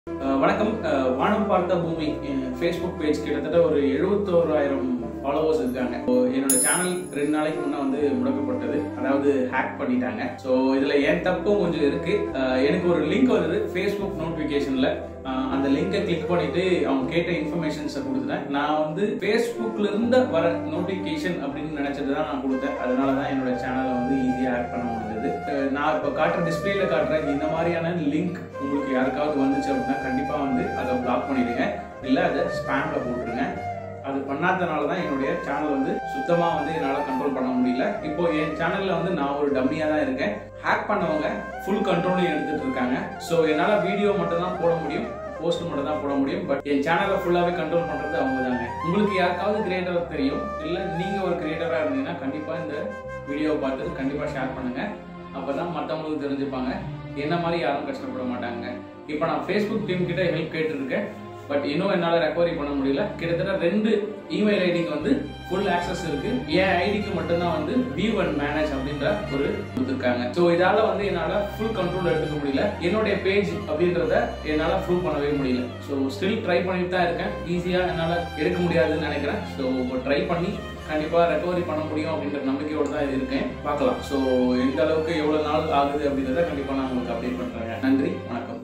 அஹ் வணக்கம் அஹ் வானம் பார்த்த பூமி ஃபேஸ்புக் பேஜ் கிட்டத்தட்ட ஒரு எழுபத்தோராயிரம் ஃபாலோவர்ஸ் இருக்காங்க So, என்னோட சேனல் ரெண்டு நாளைக்கு முன்னே வந்து முடக்கப்பட்டது அதாவது ஹேக் பண்ணிட்டாங்க ஸோ இதுல என் தப்பும் கொஞ்சம் இருக்கு அஹ் எனக்கு ஒரு லிங்க் வருது ஃபேஸ்புக் நோட்டிஃபிகேஷன்ல அந்த லிங்கை கிளிக் பண்ணிட்டு அவங்க கேட்ட இன்ஃபர்மேஷன்ஸை கொடுத்துட்டேன் நான் வந்து ஃபேஸ்புக்ல இருந்து வர நோட்டிஃபிகேஷன் அப்படின்னு நினைச்சிட்டு தான் நான் கொடுத்தேன் அதனால தான் என்னோட சேனலை வந்து ஈஸியாக ஆட் பண்ண முடிஞ்சது அஹ் நான் இப்போ காட்டுற டிஸ்பிளேல காட்டுறேன் இந்த மாதிரியான லிங்க் உங்களுக்கு யாருக்காவது வந்துச்சு அப்படின்னா கண்டிப்பா வந்து அதை பிளாக் பண்ணிடுங்க இல்லை அதை ஸ்பேம்ல போட்டுருங்க அது பண்ணாதனால தான் என்னுடைய சேனல் வந்து சுத்தமா வந்து என்னால் கண்ட்ரோல் பண்ண முடியல இப்போ என் சேனல்ல வந்து நான் ஒரு டம்மியா தான் இருக்கேன் ஹேக் பண்ணவங்க ஃபுல் கண்ட்ரோலையும் எடுத்துட்டு இருக்காங்க ஸோ என்னால் வீடியோ மட்டும் தான் போட முடியும் போஸ்ட் மட்டும் தான் போட முடியும் பட் என் சேனலை ஃபுல்லாகவே கண்ட்ரோல் பண்ணுறது அவங்க தாங்க உங்களுக்கு யாருக்காவது கிரியேட்டர் தெரியும் இல்லை நீங்கள் ஒரு கிரியேட்டராக இருந்தீங்கன்னா கண்டிப்பாக இந்த வீடியோவை பார்த்துட்டு கண்டிப்பாக ஷேர் பண்ணுங்க அப்போ தான் மற்றவங்களுக்கு தெரிஞ்சுப்பாங்க என்ன மாதிரி யாரும் கஷ்டப்பட மாட்டாங்க இப்போ நான் ஃபேஸ்புக் டீம் கிட்ட ஹெல்ப் கேட்டுருக்கேன் பட் இன்னும் என்னால் ரெக்கவரி பண்ண முடியல கிட்டத்தட்ட ரெண்டு இமெயில் ஐடிக்கு வந்து ஃபுல் ஆக்சஸ் இருக்கு என் ஐடிக்கு மட்டும்தான் வந்து வியூ அண்ட் மேனேஜ் அப்படின்ற ஒரு கொடுத்துருக்காங்க ஸோ இதால வந்து என்னால் ஃபுல் கண்ட்ரோல் எடுத்துக்க முடியல என்னுடைய பேஜ் அப்படின்றத என்னால் ப்ரூவ் பண்ணவே முடியல ஸோ ஸ்டில் ட்ரை பண்ணிட்டு தான் இருக்கேன் ஈஸியாக என்னால் எடுக்க முடியாதுன்னு நினைக்கிறேன் ஸோ ட்ரை பண்ணி கண்டிப்பாக ரெக்கவரி பண்ண முடியும் அப்படின்ற நம்பிக்கையோடு தான் இருக்கேன் பார்க்கலாம் ஸோ எந்த அளவுக்கு எவ்வளோ நாள் ஆகுது அப்படின்றத கண்டிப்பாக நான் உங்களுக்கு அப்டேட் பண்ணுறேன் நன்றி வணக்கம்